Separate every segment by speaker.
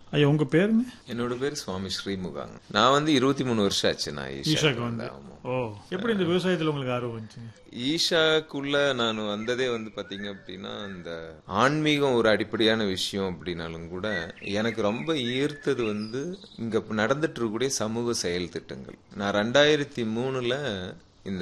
Speaker 1: ஐயா உங்க பேருங்க
Speaker 2: என்னோட பேர் சுவாமி ஸ்ரீமுகாங்க நான் வந்து இருபத்தி மூணு வருஷம் ஆச்சு நான்
Speaker 1: ஈஷாக்கு
Speaker 2: ஈஷாக்கு
Speaker 1: வந்து
Speaker 2: வந்து ஆமா
Speaker 1: ஓ எப்படி இந்த விவசாயத்துல உங்களுக்கு ஆர்வம் வந்துச்சுங்க
Speaker 2: ஈஷாக்குள்ள நான் வந்ததே வந்து பாத்தீங்க அப்படின்னா இந்த ஆன்மீகம் ஒரு அடிப்படையான விஷயம் அப்படின்னாலும் கூட எனக்கு ரொம்ப ஈர்த்தது வந்து இங்க நடந்துட்டு இருக்கக்கூடிய சமூக செயல் திட்டங்கள் நான் ரெண்டாயிரத்தி மூணுல இந்த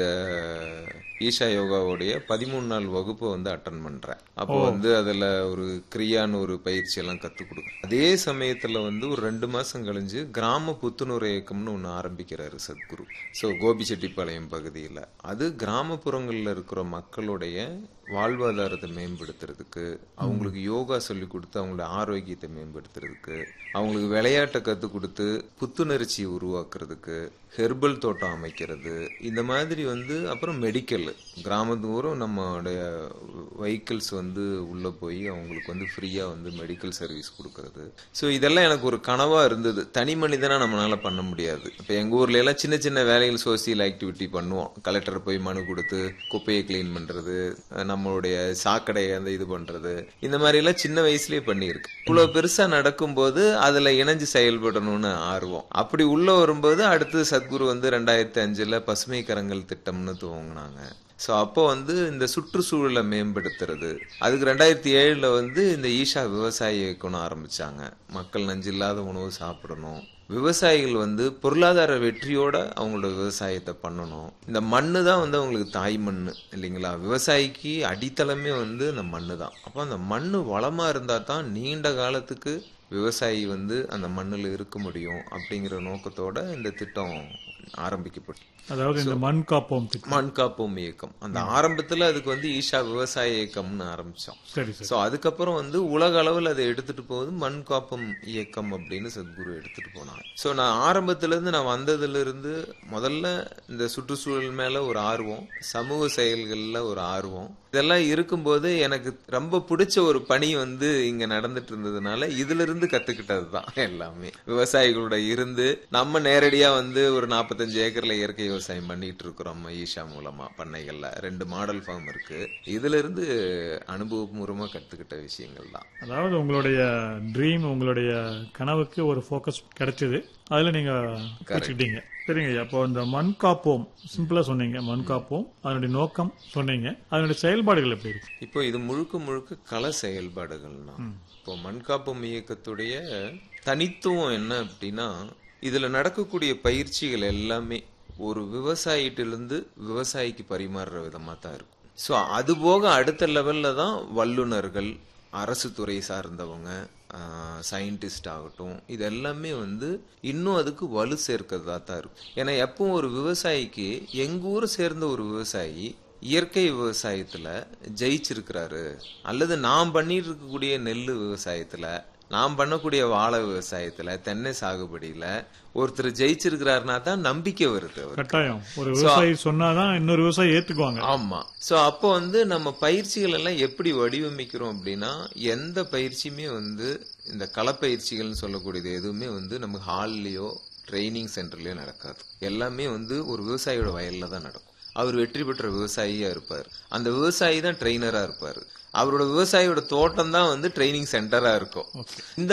Speaker 2: ஈஷா யோகாவுடைய பதிமூணு நாள் வகுப்பை வந்து அட்டன் பண்றேன் அப்போ வந்து அதுல ஒரு கிரியான்னு ஒரு பயிற்சி எல்லாம் கத்துக் கொடுக்கும் அதே சமயத்துல வந்து ஒரு ரெண்டு மாசம் கழிஞ்சு கிராம புத்துணர்வு இயக்கம்னு ஒண்ணு ஆரம்பிக்கிறாரு சத்குரு சோ கோபிச்செட்டிப்பாளையம் பகுதியில அது கிராமப்புறங்கள்ல இருக்கிற மக்களுடைய வாழ்வாதாரத்தை மேம்படுத்துறதுக்கு அவங்களுக்கு யோகா சொல்லி கொடுத்து அவங்களோட ஆரோக்கியத்தை மேம்படுத்துறதுக்கு அவங்களுக்கு விளையாட்டை கற்றுக் கொடுத்து புத்துணர்ச்சியை உருவாக்குறதுக்கு ஹெர்பல் தோட்டம் அமைக்கிறது இந்த மாதிரி வந்து அப்புறம் மெடிக்கல் கிராமத்தூரம் நம்மளுடைய வெஹிக்கிள்ஸ் வந்து உள்ள போய் அவங்களுக்கு வந்து ஃப்ரீயா வந்து மெடிக்கல் சர்வீஸ் கொடுக்கறது ஸோ இதெல்லாம் எனக்கு ஒரு கனவா இருந்தது தனி மனிதனா நம்மளால பண்ண முடியாது இப்போ எங்க ஊர்ல எல்லாம் சின்ன சின்ன வேலைகள் சோசியல் ஆக்டிவிட்டி பண்ணுவோம் கலெக்டர் போய் மனு கொடுத்து குப்பையை க்ளீன் பண்றது அஹ் நம்மளுடைய சாக்கடையை அந்த இது பண்றது இந்த மாதிரி எல்லாம் சின்ன வயசுலயே பண்ணியிருக்கு இவ்வளவு பெருசா நடக்கும்போது அதுல இணைஞ்சு செயல்படணும்னு ஆர்வம் அப்படி உள்ள வரும்போது அடுத்து சத்குரு வந்து ரெண்டாயிரத்தி அஞ்சுல பசுமை கரங்கள் திட்டம்னு துவங்கினாங்க ஸோ அப்போ வந்து இந்த சுற்றுச்சூழலை மேம்படுத்துறது அதுக்கு ரெண்டாயிரத்தி ஏழுல வந்து இந்த ஈஷா விவசாய இயக்கம்னு ஆரம்பிச்சாங்க மக்கள் நஞ்சில்லாத உணவு சாப்பிடணும் விவசாயிகள் வந்து பொருளாதார வெற்றியோட அவங்களோட விவசாயத்தை பண்ணணும் இந்த மண்ணு தான் வந்து அவங்களுக்கு தாய் மண்ணு இல்லைங்களா விவசாயிக்கு அடித்தளமே வந்து அந்த மண்ணு தான் அப்போ அந்த மண்ணு வளமா இருந்தா தான் நீண்ட காலத்துக்கு விவசாயி வந்து அந்த மண்ணுல இருக்க முடியும் அப்படிங்கிற நோக்கத்தோட இந்த திட்டம் ஆரம்பிக்கப்பட்டு
Speaker 1: அதாவது இந்த மண் காப்போம் திட்டம்
Speaker 2: மண் காப்போம் இயக்கம் அந்த ஆரம்பத்துல அதுக்கு வந்து ஈஷா விவசாய இயக்கம்னு ஆரம்பிச்சோம்
Speaker 1: சரி சரி
Speaker 2: சோ அதுக்கப்புறம் வந்து உலக அளவில் அதை எடுத்துட்டு போகுது மண் காப்பம் இயக்கம் அப்படின்னு சத்குரு எடுத்துட்டு போனாங்க சோ நான் ஆரம்பத்துல இருந்து நான் வந்ததுல இருந்து முதல்ல இந்த சுற்றுச்சூழல் மேல ஒரு ஆர்வம் சமூக செயல்கள்ல ஒரு ஆர்வம் இதெல்லாம் இருக்கும்போது எனக்கு ரொம்ப பிடிச்ச ஒரு பணி வந்து இங்க நடந்துட்டு இருந்ததுனால இதுல இருந்து கத்துக்கிட்டது தான் எல்லாமே விவசாயிகளோட இருந்து நம்ம நேரடியா வந்து ஒரு நாற்பத்தஞ்சு ஏக்கர்ல இயற்கை விவசாயம் பண்ணிட்டு இருக்கிறோம் ஈஷா மூலமா பண்ணைகள்ல ரெண்டு மாடல் ஃபார்ம் இருக்கு இதுல இருந்து அனுபவபூர்வமா கத்துக்கிட்ட விஷயங்கள் தான்
Speaker 1: அதாவது உங்களுடைய ட்ரீம் உங்களுடைய கனவுக்கு ஒரு ஃபோக்கஸ் கிடைச்சது அதுல நீங்க வச்சுக்கிட்டீங்க சரிங்க ஐயா அப்போ இந்த மண் காப்போம் சிம்பிளா சொன்னீங்க மண் காப்போம் அதனுடைய நோக்கம் சொன்னீங்க அதனுடைய செயல்பாடுகள் எப்படி இருக்கு
Speaker 2: இப்போ இது முழுக்க முழுக்க கள செயல்பாடுகள் தான் இப்போ மண்காப்பம் இயக்கத்துடைய தனித்துவம் என்ன அப்படின்னா இதுல நடக்கக்கூடிய பயிற்சிகள் எல்லாமே ஒரு விவசாயிட்டிலிருந்து விவசாயிக்கு பரிமாறுற விதமா தான் இருக்கும் ஸோ அது போக அடுத்த லெவல்ல தான் வல்லுனர்கள் அரசு துறை சார்ந்தவங்க சயின்டிஸ்ட் ஆகட்டும் இது எல்லாமே வந்து இன்னும் அதுக்கு வலு சேர்க்கிறதா தான் இருக்கும் ஏன்னா எப்பவும் ஒரு விவசாயிக்கு எங்க ஊரை சேர்ந்த ஒரு விவசாயி இயற்கை விவசாயத்துல ஜெயிச்சிருக்கிறாரு அல்லது நாம் பண்ணிட்டு இருக்கக்கூடிய நெல் விவசாயத்துல நாம் பண்ணக்கூடிய வாழை விவசாயத்துல தென்னை சாகுபடியில ஒருத்தர் ஜெயிச்சிருக்கிறாருன்னா தான் நம்பிக்கை வருது அவருக்கு.
Speaker 1: கட்டாயம் ஒரு விவசாயி சொன்னாதான் இன்னொரு விவசாயி ஏத்துக்குவாங்க
Speaker 2: ஆமா சோ அப்போ வந்து நம்ம பயிற்சிகள் எல்லாம் எப்படி வடிவமைக்கிறோம் அப்படின்னா எந்த பயிற்சியுமே வந்து இந்த களப்பயிற்சிகள்னு சொல்லக்கூடியது எதுவுமே வந்து நமக்கு ஹால்லயோ ட்ரைனிங் சென்டர்லயோ நடக்காது எல்லாமே வந்து ஒரு விவசாயியோட வயல்ல தான் நடக்கும் அவர் வெற்றி பெற்ற விவசாயியா இருப்பார் அந்த விவசாயி தான் ட்ரெயினரா இருப்பாரு அவரோட விவசாயியோட தோட்டம் தான் வந்து ட்ரைனிங் சென்டரா இருக்கும் இந்த